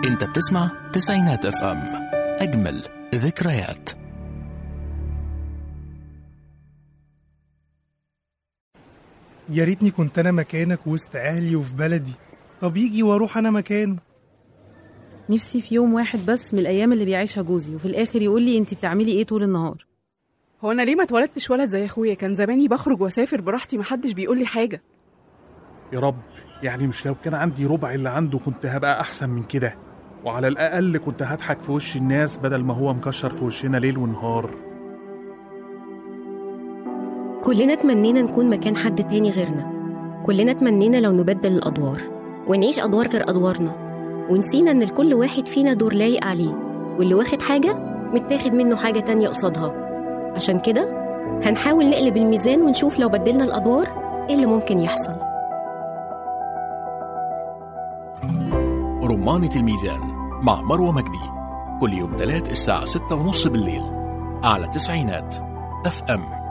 انت بتسمع تسعينات اف ام اجمل ذكريات يا ريتني كنت انا مكانك وسط اهلي وفي بلدي طب يجي واروح انا مكانه نفسي في يوم واحد بس من الايام اللي بيعيشها جوزي وفي الاخر يقول لي انت بتعملي ايه طول النهار هو انا ليه ما اتولدتش ولد زي اخويا كان زماني بخرج واسافر براحتي محدش بيقول لي حاجه يا رب يعني مش لو كان عندي ربع اللي عنده كنت هبقى أحسن من كده وعلى الأقل كنت هضحك في وش الناس بدل ما هو مكشر في وشنا ليل ونهار كلنا تمنينا نكون مكان حد تاني غيرنا كلنا تمنينا لو نبدل الأدوار ونعيش أدوار غير أدوارنا ونسينا إن لكل واحد فينا دور لايق عليه واللي واخد حاجة متاخد منه حاجة تانية قصادها عشان كده هنحاول نقلب الميزان ونشوف لو بدلنا الأدوار إيه اللي ممكن يحصل رمانة الميزان مع مروة مجدي كل يوم تلات الساعة ستة ونص بالليل على تسعينات اف ام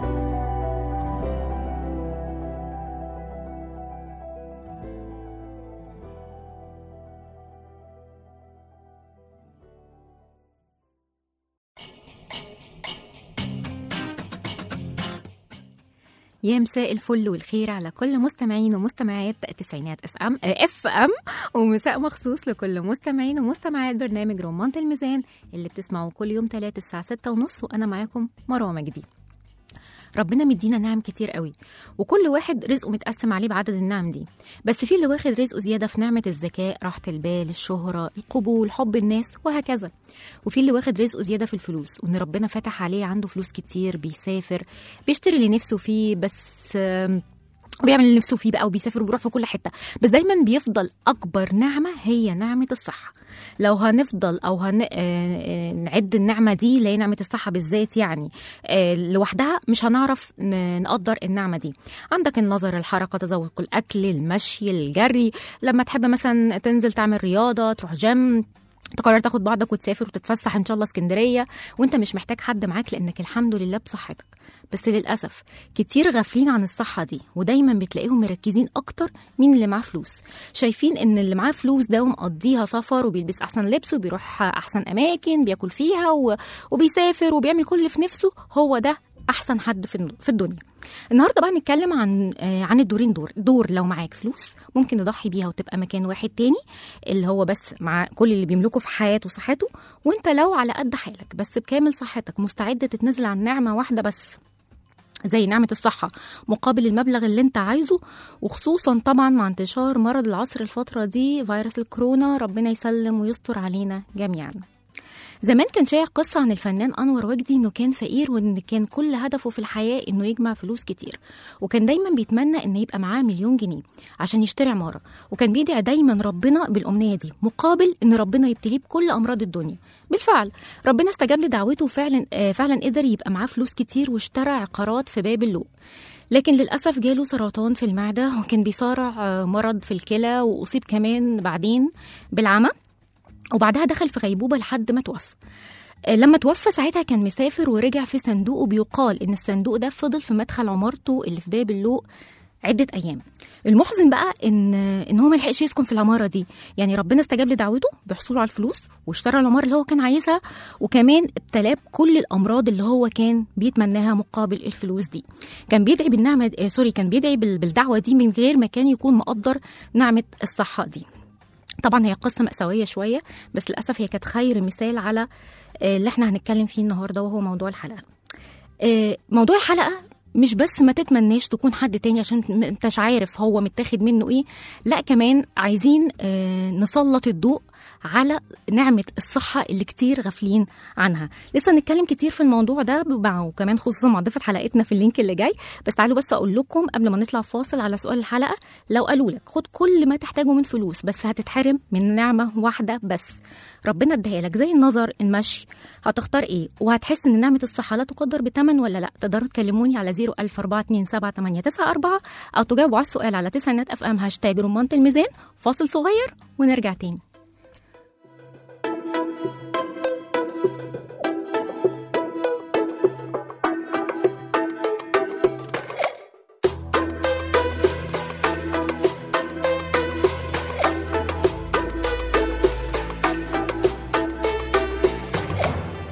يا مساء الفل والخير على كل مستمعين ومستمعات تسعينات اس ام اف ام ومساء مخصوص لكل مستمعين ومستمعات برنامج رمانة الميزان اللي بتسمعوه كل يوم تلات الساعة ستة ونص وانا معاكم مروة مجدي ربنا مدينا نعم كتير قوي وكل واحد رزقه متقسم عليه بعدد النعم دي بس في اللي واخد رزقه زيادة في نعمة الذكاء راحة البال الشهرة القبول حب الناس وهكذا وفي اللي واخد رزقه زيادة في الفلوس وان ربنا فتح عليه عنده فلوس كتير بيسافر بيشتري اللي نفسه فيه بس آم، بيعمل اللي نفسه فيه بقى وبيسافر وبيروح في كل حته بس دايما بيفضل اكبر نعمه هي نعمه الصحه لو هنفضل او هن... آه، آه، نعد النعمه دي اللي هي نعمه الصحه بالذات يعني آه، لوحدها مش هنعرف ن- نقدر النعمه دي عندك النظر الحركه تذوق الاكل المشي الجري لما تحب مثلا تنزل تعمل رياضه تروح جيم تقرر تاخد بعضك وتسافر وتتفسح ان شاء الله اسكندريه وانت مش محتاج حد معاك لانك الحمد لله بصحتك بس للاسف كتير غافلين عن الصحه دي ودايما بتلاقيهم مركزين اكتر مين اللي معاه فلوس شايفين ان اللي معاه فلوس ده ومقضيها سفر وبيلبس احسن لبس وبيروح احسن اماكن بياكل فيها و... وبيسافر وبيعمل كل اللي في نفسه هو ده احسن حد في الن- في الدنيا النهارده بقى نتكلم عن آه، عن الدورين دور دور لو معاك فلوس ممكن نضحي بيها وتبقى مكان واحد تاني اللي هو بس مع كل اللي بيملكه في حياته وصحته وانت لو على قد حالك بس بكامل صحتك مستعد تتنازل عن نعمه واحده بس زي نعمة الصحة مقابل المبلغ اللي انت عايزه وخصوصا طبعا مع انتشار مرض العصر الفترة دي فيروس الكورونا ربنا يسلم ويستر علينا جميعا زمان كان شايع قصة عن الفنان أنور وجدي إنه كان فقير وإن كان كل هدفه في الحياة إنه يجمع فلوس كتير وكان دايما بيتمنى إن يبقى معاه مليون جنيه عشان يشتري عمارة وكان بيدعي دايما ربنا بالأمنية دي مقابل إن ربنا يبتليه بكل أمراض الدنيا بالفعل ربنا استجاب لدعوته وفعلا آه فعلا قدر يبقى معاه فلوس كتير واشترى عقارات في باب اللوق لكن للأسف جاله سرطان في المعدة وكان بيصارع آه، مرض في الكلى وأصيب كمان بعدين بالعمى وبعدها دخل في غيبوبة لحد ما توفى آه، لما توفى ساعتها كان مسافر ورجع في صندوق وبيقال ان الصندوق ده فضل في مدخل عمارته اللي في باب اللوق عدة أيام المحزن بقى إن إن هو ما لحقش يسكن في العمارة دي يعني ربنا استجاب لدعوته بحصوله على الفلوس واشترى العمارة اللي هو كان عايزها وكمان ابتلاه بكل الأمراض اللي هو كان بيتمناها مقابل الفلوس دي كان بيدعي بالنعمة آه، سوري كان بيدعي بال- بالدعوة دي من غير ما كان يكون مقدر نعمة الصحة دي طبعا هي قصة مأساوية شوية بس للأسف هي كانت خير مثال على آه، اللي احنا هنتكلم فيه النهاردة وهو موضوع الحلقة آه، موضوع الحلقة مش بس ما تتمناش تكون حد تاني عشان م- انتش عارف هو متاخد منه ايه لا كمان عايزين آه، نسلط الضوء على نعمة الصحة اللي كتير غافلين عنها لسه نتكلم كتير في الموضوع ده مع وكمان خصوصا مع ضيفة حلقتنا في اللينك اللي جاي بس تعالوا بس اقول لكم قبل ما نطلع فاصل على سؤال الحلقة لو قالوا لك خد كل ما تحتاجه من فلوس بس هتتحرم من نعمة واحدة بس ربنا اداها لك زي النظر المشي هتختار ايه وهتحس ان نعمة الصحة لا تقدر بثمن ولا لا تقدروا تكلموني على 01427 او تجاوبوا على السؤال على تسعينات اف ام هاشتاج رمانة الميزان فاصل صغير ونرجع تاني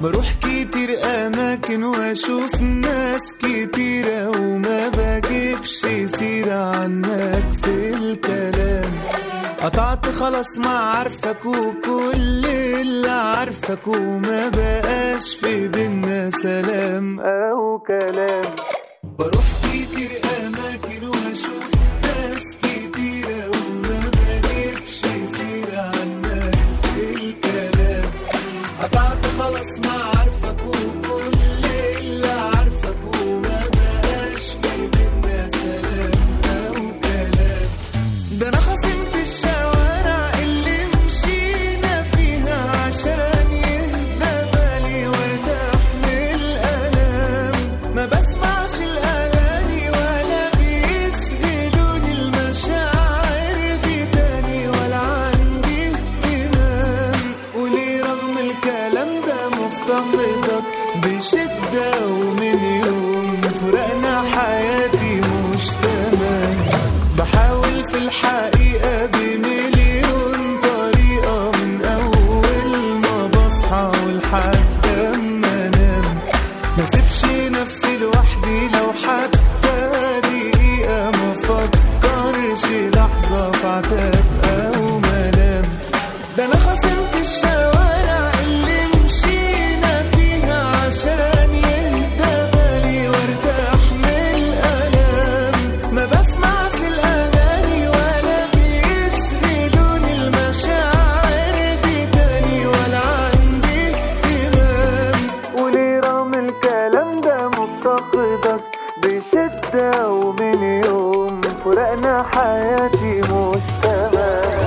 بروح كتير أماكن وأشوف ناس كتيرة وما بجيبش سيرة عنك في الكلام قطعت خلاص ما عارفك وكل اللي عارفك وما بقاش في بينا سلام أو كلام بروح كتير أماكن وأشوف ناس كتيرة وما بجيبش سيرة عنك في الكلام قطعت خلاص ما عارفك وكل اللي عارفك وما بقاش في بينا سلام أو كلام ده أنا خصمت الشوارع اللي مشينا فيها عشان يهدى بالي وارتاح من الألام ما بسمعش الأغاني ولا بيشغلوني المشاعر دي تاني ولا عندي اهتمام وليه رغم الكلام ده مفتقدك بشدة ومن يوم فرقنا حياتي مش تمام بحاول في الحقيقة بمليون طريقة من أول ما بصحى ولحد أما أنام ما سيبش نفسي لوحدي لو حتى دقيقة ما فكرش لحظة في عتاب أو ملام ده أنا خصمت الشوارع اللي مشينا فيها عشان يهدى بالي وارتاح من الألام ما بسمعش الأغاني ولا بيشغلوني المشاعر دي تاني ولا عندي اهتمام وليه رغم الكلام ده مفتقدك بشدة ومن يوم فرقنا حياتي مش تمام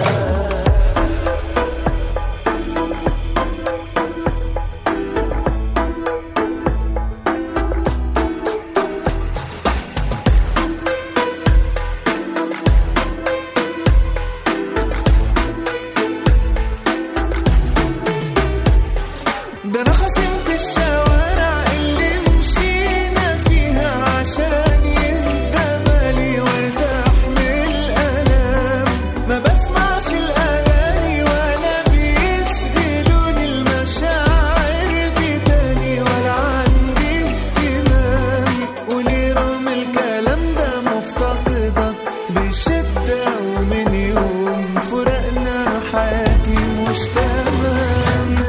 ده انا خصمت الشوارع اللي مشينا فيها عشان يهدى بالي وارتاح من الالام ما بسمعش الاغاني ولا بيشغلوني المشاعر دي تاني ولا عندي اهتمام وليه رغم الكلام ده مفتقدك بشدة ومن يوم فرقنا حياتي مش تمام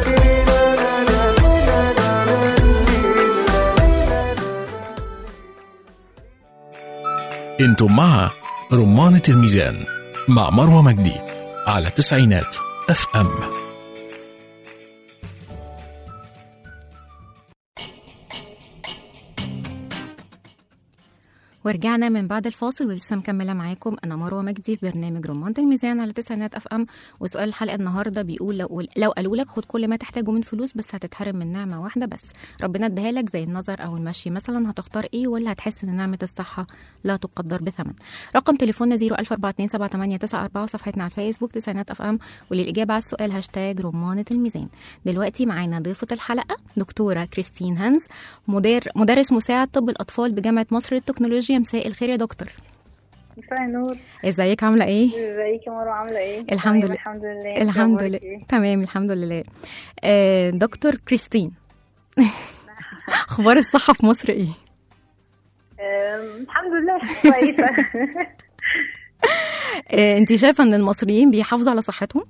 انتم مع رمانة الميزان مع مروة مجدي على تسعينات اف ام ورجعنا من بعد الفاصل ولسه مكمله معاكم انا مروه مجدي في برنامج رمانة الميزان على تسعينات اف ام وسؤال الحلقه النهارده بيقول لو لو قالوا لك خد كل ما تحتاجه من فلوس بس هتتحرم من نعمه واحده بس ربنا اداها لك زي النظر او المشي مثلا هتختار ايه ولا هتحس ان نعمه الصحه لا تقدر بثمن رقم تليفوننا 014278994 صفحتنا على الفيسبوك تسعينات اف ام وللاجابه على السؤال هاشتاج رمانة الميزان دلوقتي معانا ضيفه الحلقه دكتوره كريستين هانز مدير مدرس مساعد طب الاطفال بجامعه مصر للتكنولوجيا مساء الخير يا دكتور مساء النور ازيك عامله ايه ازيك يا مروه عامله ايه الحمد تمام، لله. الحمد لله الحمد أخبارك لله إيه؟ تمام الحمد لله آه دكتور كريستين اخبار الصحه في مصر ايه آم، الحمد لله كويسه آه انت شايفه ان المصريين بيحافظوا على صحتهم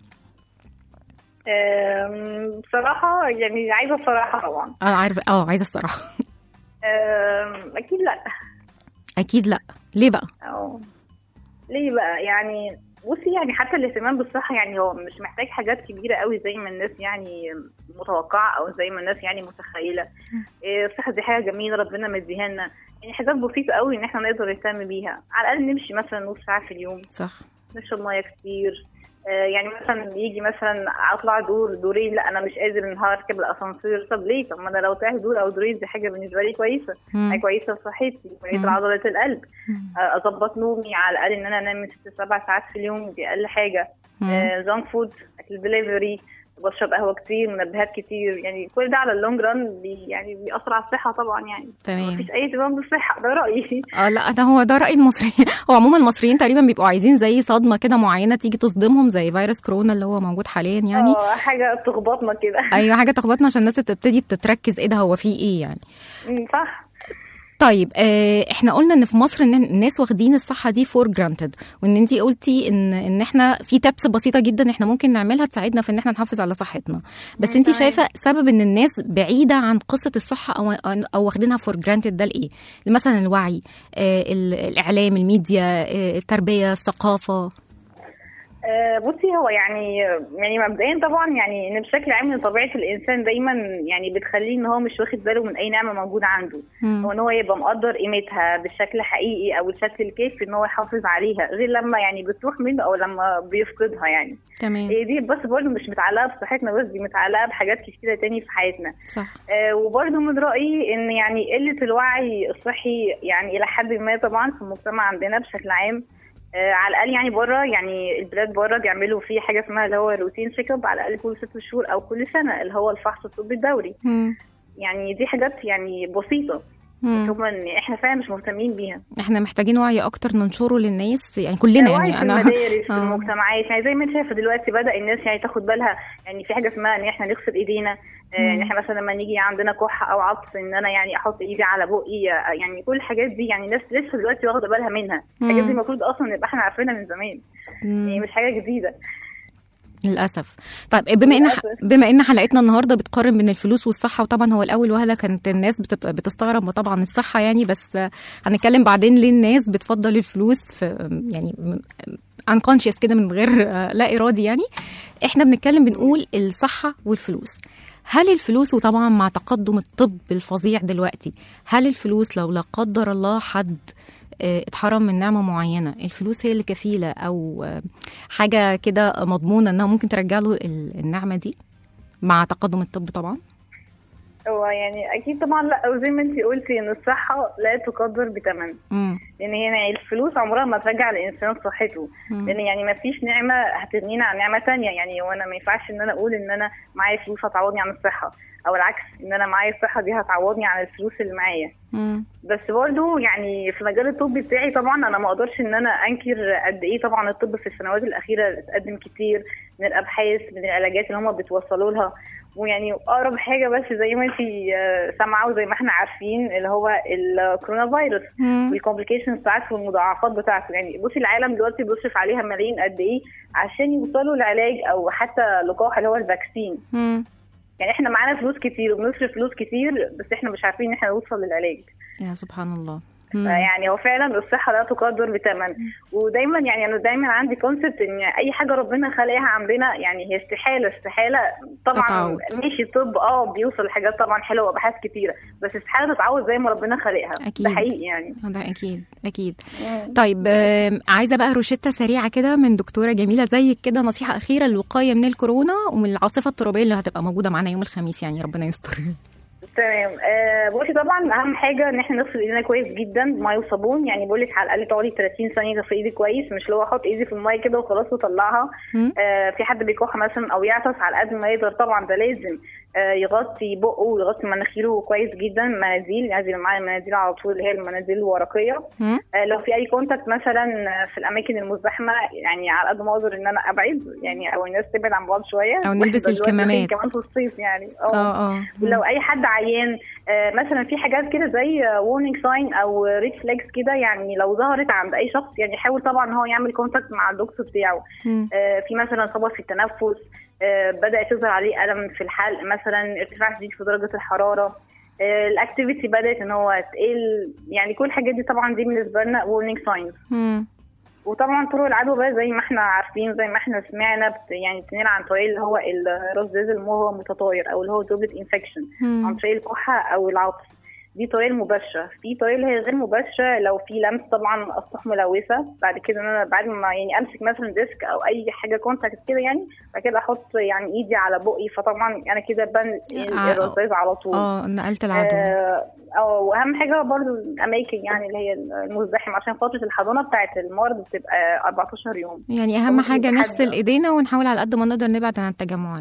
آم، بصراحه يعني عايزه الصراحه طبعا انا عارفه اه عايزه الصراحه آم، اكيد لا اكيد لا ليه بقى أو ليه بقى يعني بصي يعني حتى الاهتمام بالصحة يعني هو مش محتاج حاجات كبيرة قوي زي ما الناس يعني متوقعة أو زي ما الناس يعني متخيلة إيه، الصحة دي حاجة جميلة ربنا مديها لنا يعني حاجات بسيطة قوي إن احنا نقدر نهتم بيها على الأقل نمشي مثلا نص ساعة في اليوم صح نشرب مية كتير آه، يعني مثلا يجي مثلا اطلع دور دورين لا انا مش قادر النهار اركب الاسانسير طب ليه طب ما انا لو طلعت دور او دورين دي حاجه بالنسبه لي كويسه مم. حاجه كويسه لصحتي كويسه مم. لعضله القلب مم. آه، اظبط نومي على الاقل ان انا انام من ست سبع ساعات في اليوم دي اقل حاجه مم. جانك فود اكل دليفري بشرب قهوه كتير منبهات كتير يعني كل ده على اللونج ران بي يعني بيأثر على الصحه طبعا يعني تمام مفيش اي اهتمام بالصحه ده رايي اه لا ده هو ده رأي المصريين هو عموما المصريين تقريبا بيبقوا عايزين زي صدمة كده معينة تيجي تصدمهم زي فيروس كورونا اللي هو موجود حاليا يعني اه حاجه تخبطنا كده ايوه حاجة تخبطنا عشان الناس تبتدي تتركز ايه ده هو فيه ايه يعني أمم، صح طيب آه احنا قلنا ان في مصر ان الناس واخدين الصحه دي فور جرانتد وان انت قلتي ان ان احنا في تابس بسيطه جدا احنا ممكن نعملها تساعدنا في ان احنا نحافظ على صحتنا بس انت تمام. شايفه سبب ان الناس بعيده عن قصه الصحه او او واخدينها فور جرانتد ده لايه مثلا الوعي آه ال- الاعلام الميديا آه التربيه الثقافه آه، بصي هو يعني يعني مبدئيا طبعا يعني ان بشكل عام ان طبيعه الانسان دايما يعني بتخليه ان هو مش واخد باله من اي نعمه موجوده عنده مم. هو ان هو يبقى مقدر قيمتها بالشكل حقيقي او الشكل الكافي ان هو يحافظ عليها غير لما يعني بتروح منه او لما بيفقدها يعني تمام هي دي بس برضه مش متعلقه بصحتنا بس دي متعلقه بحاجات كتيره تاني في حياتنا صح آه، وبرضه من رأيي إن يعني قلة الوعي الصحي يعني إلى حد ما طبعا في المجتمع عندنا بشكل عام آه، على الأقل يعني بره يعني البلاد بره بيعملوا فيه حاجة اسمها اللي هو روتين تشيك اب على الأقل كل ست شهور أو كل سنة اللي هو الفحص الطبي الدوري مم. يعني دي حاجات يعني بسيطة مم. ثم إن إحنا فعلا مش مهتمين بيها احنا محتاجين وعي اكتر ننشره للناس يعني كلنا وعي يعني في انا المدارس في آه. المجتمعات يعني زي ما انت شايفه دلوقتي بدا الناس يعني تاخد بالها يعني في حاجه اسمها ان احنا نغسل ايدينا آه، مم. يعني احنا مثلا لما نيجي عندنا كحه او عطس ان انا يعني احط ايدي على بقي آه، يعني كل الحاجات دي يعني الناس لسه دلوقتي واخده بالها منها الحاجات مم. دي المفروض اصلا نبقى احنا عارفينها من زمان مم. يعني مش حاجه جديده للاسف طيب بما ان للأسف. بما ان حلقتنا النهارده بتقارن بين الفلوس والصحه وطبعا هو الاول وهله كانت الناس بتبقى بتستغرب طبعا الصحه يعني بس آه، هنتكلم بعدين ليه الناس بتفضل الفلوس في يعني انكونشيس كده من غير آه، لا ارادي يعني احنا بنتكلم بنقول الصحه والفلوس هل الفلوس وطبعا مع تقدم الطب الفظيع دلوقتي هل الفلوس لو لا قدر الله حد آه، اتحرم من نعمه معينه الفلوس هي اللي كفيله او آه، حاجه كده مضمونه انها ممكن ترجع له ال- النعمه دي مع تقدم الطب طبعا هو يعني اكيد طبعا لا وزي ما انت قلتي ان الصحه لا تقدر بثمن امم لان هي يعني الفلوس عمرها ما ترجع للانسان صحته لان يعني ما فيش نعمه هتغنينا عن نعمه تانية يعني وانا ما ينفعش ان انا اقول ان انا معايا فلوس هتعوضني عن الصحه او العكس ان انا معايا الصحه دي هتعوضني عن الفلوس اللي معايا امم بس برضه يعني في مجال الطب بتاعي طبعا انا ما اقدرش ان انا انكر قد ايه طبعا الطب في السنوات الاخيره اتقدم كتير من الابحاث من العلاجات اللي هم بتوصلوا لها ويعني اقرب حاجه بس زي ما انت سامعه وزي ما احنا عارفين اللي هو الكورونا فيروس والكومبليكيشنز بتاعته والمضاعفات بتاعته يعني بصي العالم دلوقتي بيصرف عليها ملايين قد ايه عشان يوصلوا لعلاج او حتى لقاح اللي هو الفاكسين امم يعني احنا معانا فلوس كتير وبنصرف فلوس كتير بس احنا مش عارفين ان احنا نوصل للعلاج يا سبحان الله مم. يعني هو فعلا الصحه لا تقدر بثمن ودايما يعني انا دايما عندي كونسبت ان اي حاجه ربنا خلقها عندنا يعني هي استحاله استحاله طبعا تتعوض. ماشي الطب اه بيوصل لحاجات طبعا حلوه وابحاث كتيره بس استحاله تتعوض زي ما ربنا خلقها أكيد. ده حقيقي يعني ده اكيد اكيد طيب آم، عايزه بقى روشته سريعه كده من دكتوره جميله زيك كده نصيحه اخيره للوقايه من الكورونا ومن العاصفه الترابيه اللي هتبقى موجوده معانا يوم الخميس يعني ربنا يستر تمام آه بصي طبعا اهم حاجه ان احنا نغسل ايدينا كويس جدا بميه وصابون يعني بقول لك على الاقل تقعدي 30 ثانيه تغسلي ايدك كويس مش اللي هو احط ايدي في الميه كده وخلاص واطلعها مم. آه في حد بيكح مثلا او يعطس على قد ما يقدر طبعا ده لازم آه يغطي بقه ويغطي مناخيره كويس جدا مناديل لازم معانا مناديل على طول اللي هي المناديل الورقيه مم. آه لو في اي كونتاكت مثلا في الاماكن المزدحمه يعني على قد ما اقدر ان انا ابعد يعني او الناس تبعد عن بعض شويه أو نلبس وإحنا دلوقتي الكمامات. كمان في الصيف يعني اه اه لو اي حد عيان آه، مثلا في حاجات كده زي وورنينج ساين او ريد فلاجز كده يعني لو ظهرت عند اي شخص يعني يحاول طبعا ان هو يعمل كونتاكت مع الدكتور بتاعه مم. آه، في مثلا صبر في التنفس آه، بدات تظهر عليه الم في الحلق مثلا ارتفاع شديد في درجه الحراره آه، الاكتيفيتي بدات ان هو تقل يعني كل الحاجات دي طبعا دي بالنسبه لنا وورنينج ساينز مم. وطبعا طرق العدوى بقى زي ما احنا عارفين زي ما احنا سمعنا بت يعني بتنقل عن طريق اللي هو الرصاص اللي هو متطاير او اللي هو دوبلت انفكشن مم. عن طريق الكحه او العطس دي طريقه المباشره في طريقه اللي هي غير مباشره لو في لمس طبعا اسطح ملوثه بعد كده ان انا بعد ما يعني امسك مثلا ديسك او اي حاجه كونتاكت كده يعني بعد كده احط يعني ايدي على بقي فطبعا انا كده بنقل آه. الرصاص على طول اه نقلت العدوى آه، اه واهم حاجه برضو الاماكن يعني اللي هي المزدحمه عشان فتره الحضانه بتاعت المرض بتبقى 14 يوم يعني اهم ممكن حاجه يبقى نغسل حد- ايدينا ونحاول على قد ما نقدر نبعد عن التجمعات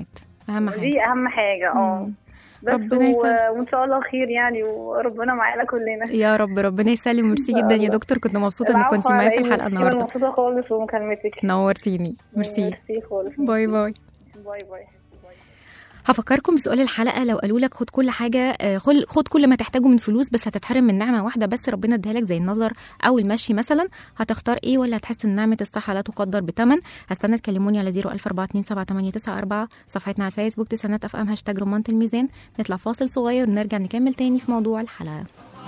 اهم حاجه دي اهم حاجه اه مم. بس ربنا و... يسلمك. وان شاء الله خير يعني وربنا معانا كلنا يا رب ربنا يسلم ميرسي جدا يا دكتور كنت مبسوطه انك كنت معايا في الحلقه النهارده مبسوطه خالص بمكالمتك نورتيني ميرسي ميرسي خالص باي باي باي باي هفكركم بسؤال الحلقه لو قالوا لك خد كل حاجه آه، خل- خد كل ما تحتاجه من فلوس بس هتتحرم من نعمه واحده بس ربنا اديها لك زي النظر او المشي مثلا هتختار ايه ولا هتحس ان نعمه الصحه لا تقدر بثمن هستنى تكلموني على 014278994 صفحتنا على الفيسبوك تسعينات اف ام هاشتاج رمانة الميزان نطلع فاصل صغير ونرجع نكمل تاني في موضوع الحلقه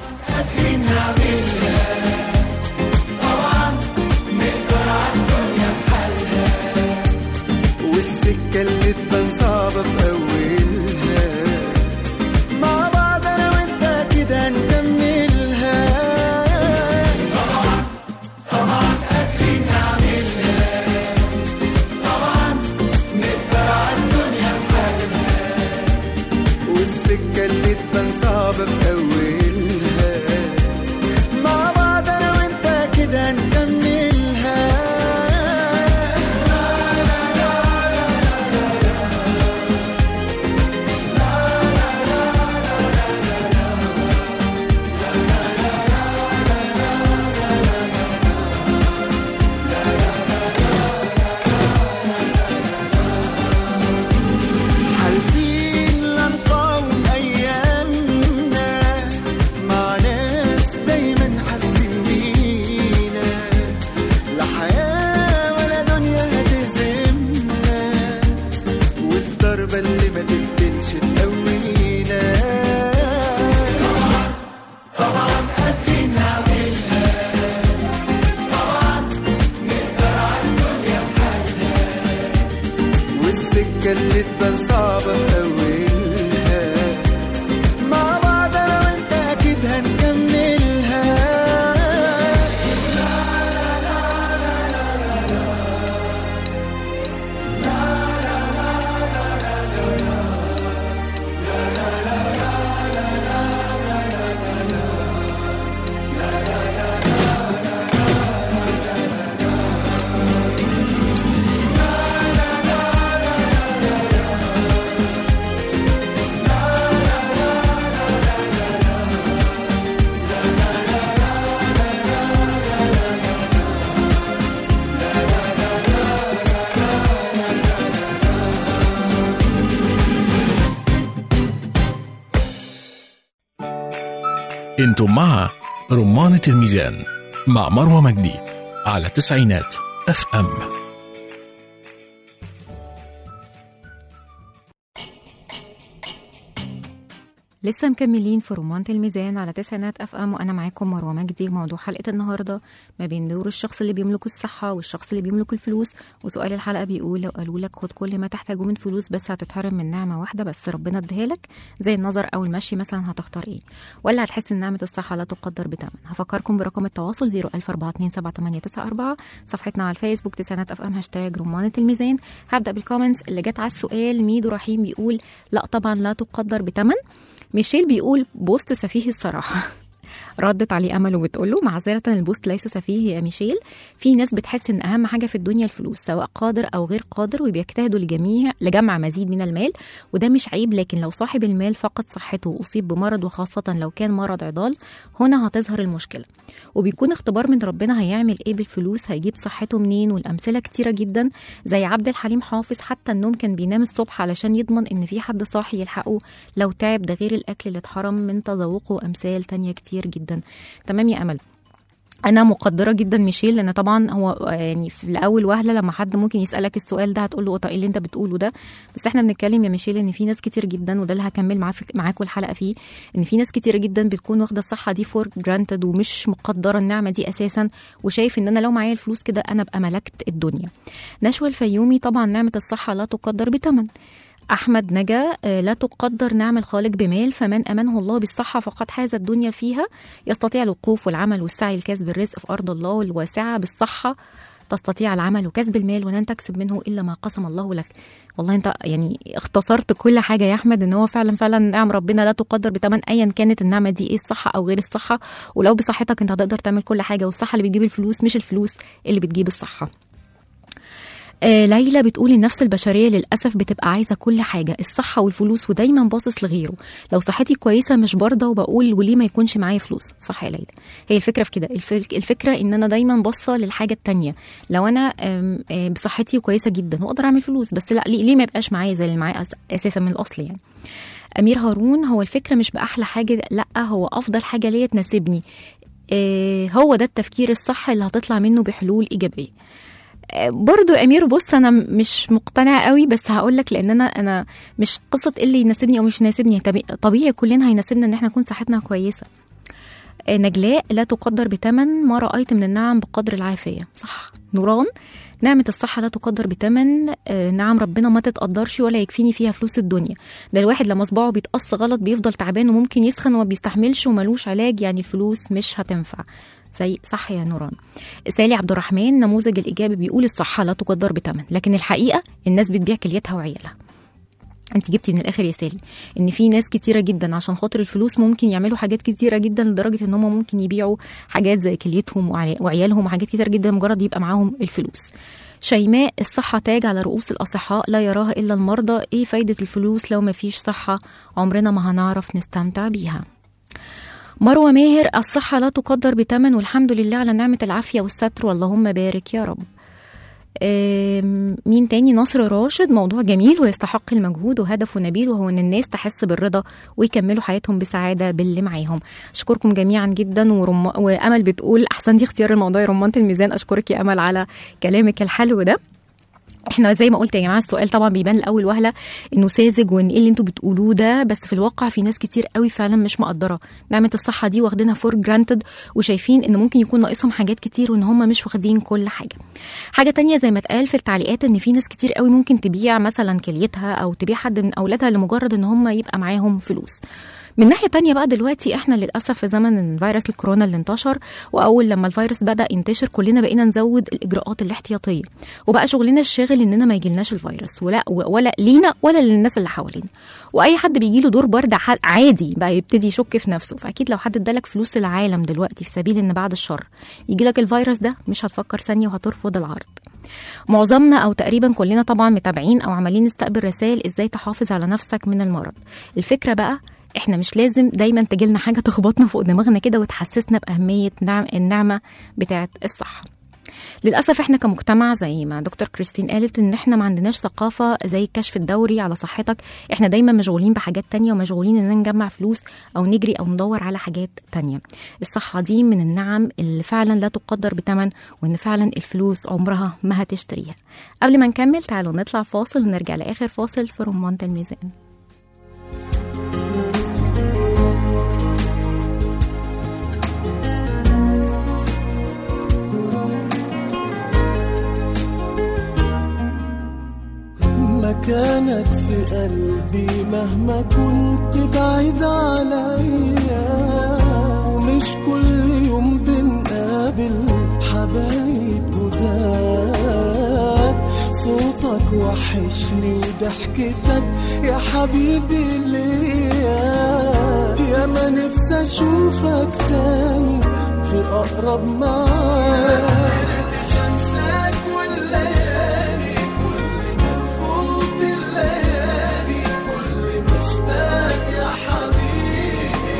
والسكة اللي تبان صعبة في أولها مع بعض أنا وأنت كده نكملها طبعا طبعا قادرين نعملها طبعا نقدر على الدنيا بحالها والسكة اللي تبان صعبة في أولها مع بعض أنا وأنت كده نكملها حالفين لا نقاوم أيامنا مع ناس دايما حاسين بينا لا حياة ولا دنيا هتهزمنا والضربة اللي ما تبتلش تقوينا طبعا قادرين نعملها طبعا نقدر على الدنيا بحالها والسكة اللي تبان صعبة في أولها مع بعض أنا وأنت أكيد هنكملها انتم مع رمانة الميزان مع مروة مجدي على تسعينات اف ام لسه مكملين في رمانة الميزان على تسعينات اف ام وانا معاكم مروه مجدي موضوع حلقه النهارده ما بين دور الشخص اللي بيملك الصحه والشخص اللي بيملك الفلوس وسؤال الحلقه بيقول لو قالوا لك خد كل ما تحتاجه من فلوس بس هتتحرم من نعمه واحده بس ربنا اديها لك زي النظر او المشي مثلا هتختار ايه ولا هتحس ان نعمه الصحه لا تقدر بثمن هفكركم برقم التواصل 014278994 صفحتنا على الفيسبوك تسعينات اف ام هاشتاج رمانه الميزان هبدا بالكومنتس اللي جت على السؤال ميدو رحيم بيقول لا طبعا لا تقدر بثمن ميشيل بيقول بوست سفيه الصراحة ردت عليه امل وبتقول له معذره البوست ليس سفيه يا ميشيل في ناس بتحس ان اهم حاجه في الدنيا الفلوس سواء قادر او غير قادر وبيجتهدوا لجميع لجمع مزيد من المال وده مش عيب لكن لو صاحب المال فقد صحته واصيب بمرض وخاصه لو كان مرض عضال هنا هتظهر المشكله وبيكون اختبار من ربنا هيعمل ايه بالفلوس هيجيب صحته منين والامثله كتيره جدا زي عبد الحليم حافظ حتى النوم كان بينام الصبح علشان يضمن ان في حد صاحي يلحقه لو تعب ده غير الاكل اللي اتحرم من تذوقه وامثال تانية كتير جدا تمام يا امل انا مقدره جدا ميشيل لان طبعا هو يعني في الاول وهله لما حد ممكن يسالك السؤال ده هتقول له طب ايه اللي انت بتقوله ده بس احنا بنتكلم يا ميشيل ان في ناس كتير جدا وده اللي هكمل معاه معاكم الحلقه فيه ان في ناس كتير جدا بتكون واخده الصحه دي فور جرانتد ومش مقدره النعمه دي اساسا وشايف ان انا لو معايا الفلوس كده انا ابقى ملكت الدنيا نشوى الفيومي طبعا نعمه الصحه لا تقدر بثمن أحمد نجا آه، لا تقدر نعم الخالق بمال فمن أمنه الله بالصحة فقد حاز الدنيا فيها يستطيع الوقوف والعمل والسعي لكسب الرزق في أرض الله الواسعة بالصحة تستطيع العمل وكسب المال ولن تكسب منه إلا ما قسم الله لك والله انت يعني اختصرت كل حاجه يا احمد ان هو فعلا فعلا نعم ربنا لا تقدر بثمن ايا كانت النعمه دي ايه الصحه او غير الصحه ولو بصحتك انت هتقدر تعمل كل حاجه والصحه اللي بتجيب الفلوس مش الفلوس اللي بتجيب الصحه آه ليلى بتقول النفس البشريه للاسف بتبقى عايزه كل حاجه الصحه والفلوس ودايما باصص لغيره لو صحتي كويسه مش برضه وبقول وليه ما يكونش معايا فلوس صح يا ليلى هي الفكره في كده الف- الفكره ان انا دايما باصه للحاجه التانية لو انا آم، آه، بصحتي كويسه جدا واقدر اعمل فلوس بس لا ليه ليه ما يبقاش معايا زي اللي معايا أس- اساسا من الاصل يعني امير هارون هو الفكره مش باحلى حاجه لا هو افضل حاجه ليا تناسبني آه، هو ده التفكير الصح اللي هتطلع منه بحلول ايجابيه آه، برضو يا امير بص انا مش مقتنعه قوي بس هقول لك لان انا انا مش قصه إيه اللي يناسبني او مش يناسبني طبيعي- طبيعي كلنا هيناسبنا ان احنا نكون صحتنا كويسه آه، نجلاء لا تقدر بثمن ما رأيت من النعم بقدر العافية صح نوران نعمة الصحة لا تقدر بثمن آه، نعم ربنا ما تتقدرش ولا يكفيني فيها فلوس الدنيا ده الواحد لما صباعه بيتقص غلط بيفضل تعبان وممكن يسخن وما بيستحملش وملوش علاج يعني الفلوس مش هتنفع زي صح يا نوران سالي عبد الرحمن نموذج الإيجابي بيقول الصحة لا تقدر بثمن لكن الحقيقة الناس بتبيع كليتها وعيالها انت جبتي من الاخر يا سالي ان في ناس كتيره جدا عشان خاطر الفلوس ممكن يعملوا حاجات كتيره جدا لدرجه ان هم ممكن يبيعوا حاجات زي كليتهم وعلي- وعيالهم وحاجات كتيره جدا مجرد يبقى معاهم الفلوس شيماء الصحة تاج على رؤوس الأصحاء لا يراها إلا المرضى إيه فايدة الفلوس لو مفيش صحة عمرنا ما هنعرف نستمتع بيها مروة ماهر الصحة لا تقدر بثمن والحمد لله على نعمة العافية والستر واللهم بارك يا رب آم، مين تاني نصر راشد موضوع جميل ويستحق المجهود وهدفه نبيل وهو ان الناس تحس بالرضا ويكملوا حياتهم بسعاده باللي معاهم اشكركم جميعا جدا ورم... وامل بتقول احسنتي اختيار الموضوع يا رمانه الميزان اشكرك يا امل على كلامك الحلو ده احنا زي ما قلت يا جماعه السؤال طبعا بيبان لاول وهله انه ساذج وان ايه اللي انتوا بتقولوه ده بس في الواقع في ناس كتير قوي فعلا مش مقدره نعمه الصحه دي واخدينها فور جرانتد وشايفين ان ممكن يكون ناقصهم حاجات كتير وان هم مش واخدين كل حاجه حاجه تانية زي ما اتقال في التعليقات ان في ناس كتير قوي ممكن تبيع مثلا كليتها او تبيع حد من اولادها لمجرد ان هم يبقى معاهم فلوس من ناحيه تانية بقى دلوقتي احنا للاسف في زمن فيروس الكورونا اللي انتشر واول لما الفيروس بدا ينتشر كلنا بقينا نزود الاجراءات الاحتياطيه وبقى شغلنا الشاغل اننا ما يجيلناش الفيروس ولا ولا لينا ولا للناس اللي حوالينا واي حد بيجي له دور برد ح- عادي بقى يبتدي يشك في نفسه فاكيد لو حد ادالك فلوس العالم دلوقتي في سبيل ان بعد الشر يجي لك الفيروس ده مش هتفكر ثانيه وهترفض العرض معظمنا او تقريبا كلنا طبعا متابعين او عمالين نستقبل رسائل ازاي تحافظ على نفسك من المرض الفكره بقى احنا مش لازم دايما تجيلنا حاجه تخبطنا فوق دماغنا كده وتحسسنا باهميه نعم النعمه بتاعه الصحه للاسف احنا كمجتمع زي ما دكتور كريستين قالت ان احنا ما عندناش ثقافه زي الكشف الدوري على صحتك احنا دايما مشغولين بحاجات تانية ومشغولين اننا نجمع فلوس او نجري او ندور على حاجات تانية الصحه دي من النعم اللي فعلا لا تقدر بثمن وان فعلا الفلوس عمرها ما هتشتريها قبل ما نكمل تعالوا نطلع فاصل ونرجع لاخر فاصل في رمانة الميزان مكانك في قلبي مهما كنت بعيد عليا ومش كل يوم بنقابل حبايب جداد صوتك وحشني وضحكتك يا حبيبي ليا يا ما نفسي اشوفك تاني في اقرب معاد شمسك والليالي كل ما تفوت الليالي كل ما اشتاق يا حبيبي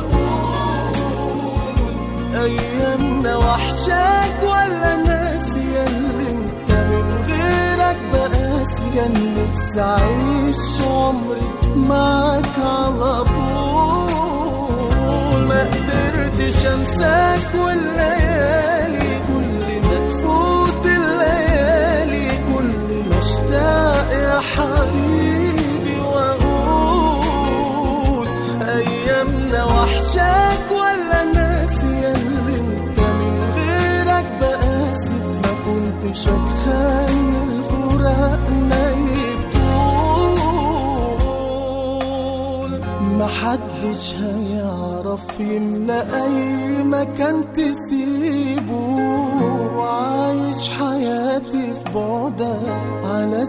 واقول ايامنا وحشاك ولا ناسي اللي انت من غيرك بقاسي كان نفسي اعيش عمري معاك على طول ما قدرتش انساك والليالي كل ما تفوت الليالي كل ما اشتاق يا حبيبي واقول ايامنا وحشاك ولا ناسي اللي انت من غيرك بقاسي ما كنتش اتخيل فراقنا يطول محدش هيعرف يملى اي مكان تسيبه وعايش حياتي في بعدك على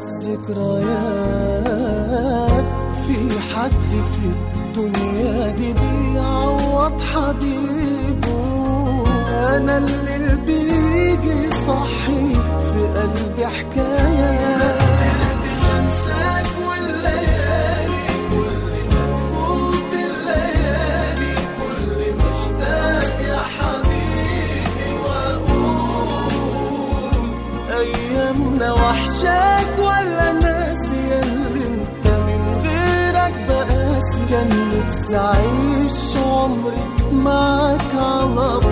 الذكريات في حد في الدنيا دي بيعوض حبيبه انا اللي بيجي صحي في قلبي حكايه ايامنا وحشاك ولا ناسي اللي انت من غيرك بقاسي كان نفسي اعيش عمري معاك على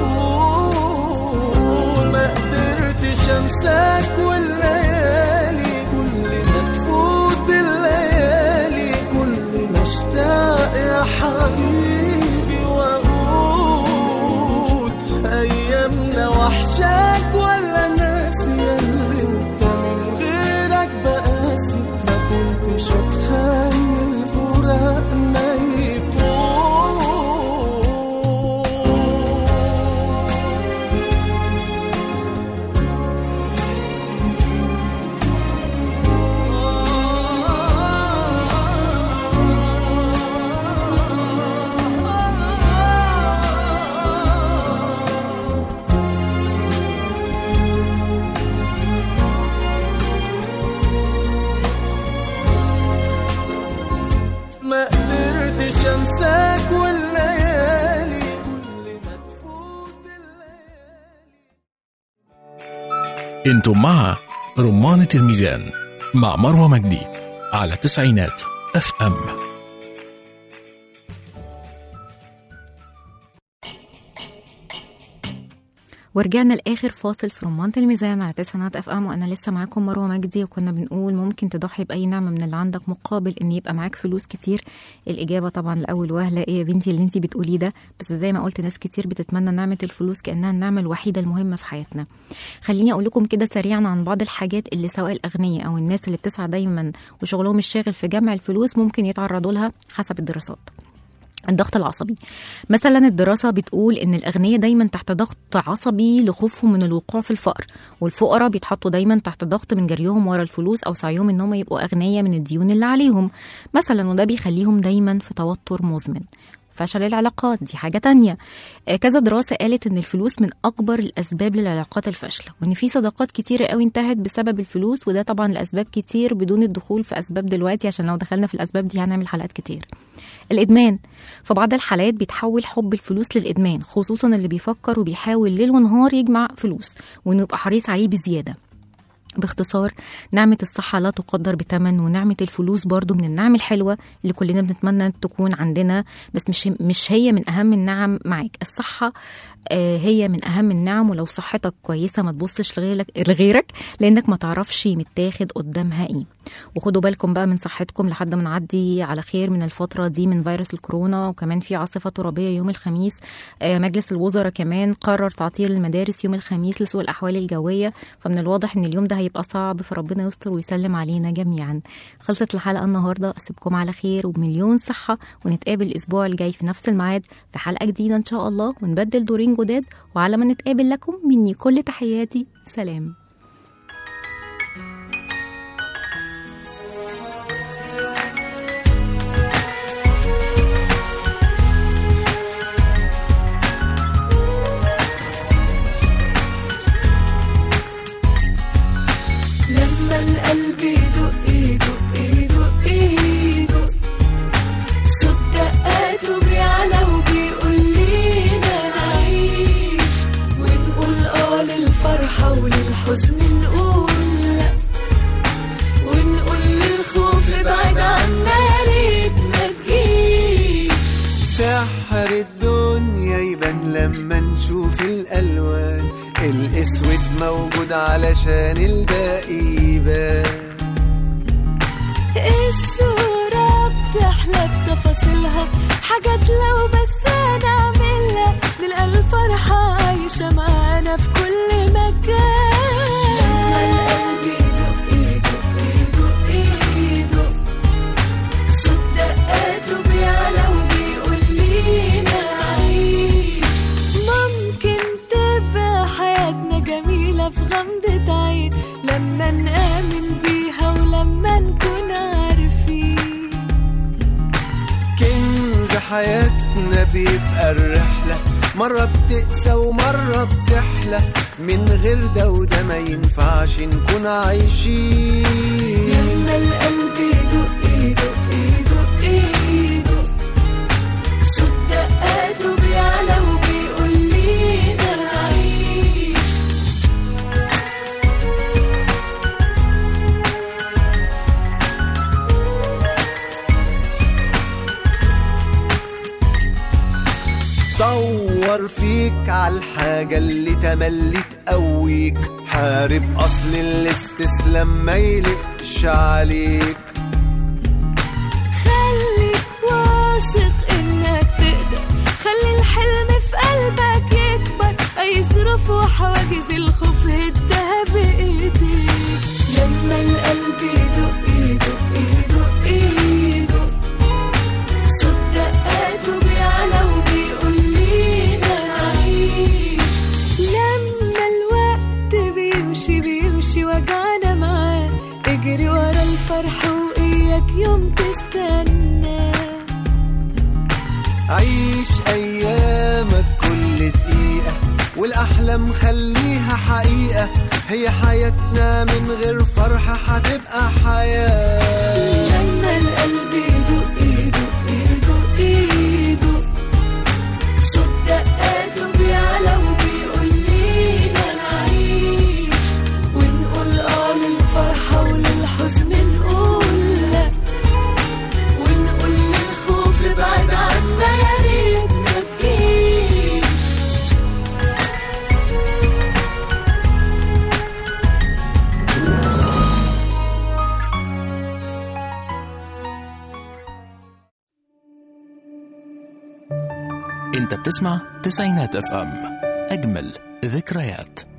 طول ما قدرتش انساك والليالي كل ما تفوت الليالي كل ما اشتاق يا حبيبي واقول ايامنا وحشاك ولا ناسي اللي انت من غيرك بقاسي ما كنتش اتخيل فراقنا يطول ما قدرتش انساك والليالي كل ما تفوت الليالي انتم مع رمانة الميزان مع مروة مجدي على تسعينات اف ام ورجعنا لاخر فاصل في رمانة الميزان على تسعينات اف ام وانا لسه معاكم مروه مجدي وكنا بنقول ممكن تضحي باي نعمه من اللي عندك مقابل ان يبقى معاك فلوس كتير الاجابه طبعا لاول وهله ايه يا بنتي اللي انت بتقوليه ده بس زي ما قلت ناس كتير بتتمنى نعمه الفلوس كانها النعمه الوحيده المهمه في حياتنا خليني اقول لكم كده سريعا عن بعض الحاجات اللي سواء الاغنياء او الناس اللي بتسعى دايما وشغلهم الشاغل في جمع الفلوس ممكن يتعرضوا لها حسب الدراسات الضغط العصبي مثلا الدراسة بتقول إن الأغنياء دايما تحت ضغط عصبي لخوفهم من الوقوع في الفقر والفقراء بيتحطوا دايما تحت ضغط من جريهم ورا الفلوس أو سعيهم إنهم يبقوا أغنياء من الديون اللي عليهم مثلا وده بيخليهم دايما في توتر مزمن فشل العلاقات دي حاجة تانية آه، كذا دراسة قالت إن الفلوس من أكبر الأسباب للعلاقات الفاشلة وإن في صداقات كتيرة قوي انتهت بسبب الفلوس وده طبعا لأسباب كتير بدون الدخول في أسباب دلوقتي عشان لو دخلنا في الأسباب دي هنعمل حلقات كتير الإدمان في بعض الحالات بيتحول حب الفلوس للإدمان خصوصا اللي بيفكر وبيحاول ليل ونهار يجمع فلوس وإنه يبقى حريص عليه بزيادة باختصار نعمة الصحة لا تقدر بثمن ونعمة الفلوس برضو من النعم الحلوة اللي كلنا بنتمنى تكون عندنا بس مش مش هي من أهم النعم معاك الصحة آه، هي من أهم النعم ولو صحتك كويسة ما تبصش لغيرك لغيرك لأنك ما تعرفش متاخد قدامها إيه وخدوا بالكم بقى من صحتكم لحد ما نعدي على خير من الفترة دي من فيروس الكورونا وكمان في عاصفة ترابية يوم الخميس آه، مجلس الوزراء كمان قرر تعطيل المدارس يوم الخميس لسوء الأحوال الجوية فمن الواضح إن اليوم ده هيبقى صعب فربنا يستر ويسلم علينا جميعا خلصت الحلقة النهاردة أسيبكم على خير وبمليون صحة ونتقابل الأسبوع الجاي في نفس الميعاد في حلقة جديدة إن شاء الله ونبدل دورين جداد وعلى ما نتقابل لكم مني كل تحياتي سلام لما القلب يدق يدق يدق يدق صوت دقاته بيعلى وبيقول لينا نعيش ونقول اه للفرحة وللحزن نقول لا ونقول للخوف ابعد عنا يا ريت ما تجيش سحر الدنيا يبان لما نشوف الألوان الأسود موجود علشان الباقي يبان الصورة بتحلى بتفاصيلها حاجات لو بس نعملها نلقى الفرحة عايشة معانا في كل مكان لما القلب يدق يدق يدق يدق صوت دقاته بيعلى وبيقول لينا عيش ممكن تبقى حياتنا جميلة في غمضة عين لما نآمن بيها ولما نكون عارفين كنز حياتنا بيبقى الرحلة مرة بتقسى ومرة بتحلى من غير ده وده ما ينفعش نكون عايشين لما القلب يدق يدق يدق يدق صوت دقاته بيعلى وبيقول لينا عيش دور فيك عالحاجة اللي تملي تقويك حارب أصل الاستسلام ما يلقش عليك خليك واثق انك تقدر خلي الحلم في قلبك يكبر اي ظروف وحواجز الخوف هدها بايديك لما القلب يدق يدق يدق يدق صوت دقاته بيعلى وبيقول لينا نعيش لما الوقت بيمشي بيمشي وجعنا معاه اجري ورا الفرح واياك يوم تستنى عيش أيامك كل دقيقة والأحلام خليها حقيقة هي حياتنا من غير فرحة هتبقى حياة لما القلب يدق يدق يدق يدق صوت دقاته بيعلى وبيقول لينا نعيش ونقول اه للفرحة وللحزن نقول لا ونقول للخوف ابعد عنا يا ريت ما تجيش انت بتسمع تسعينات اف ام اجمل ذكريات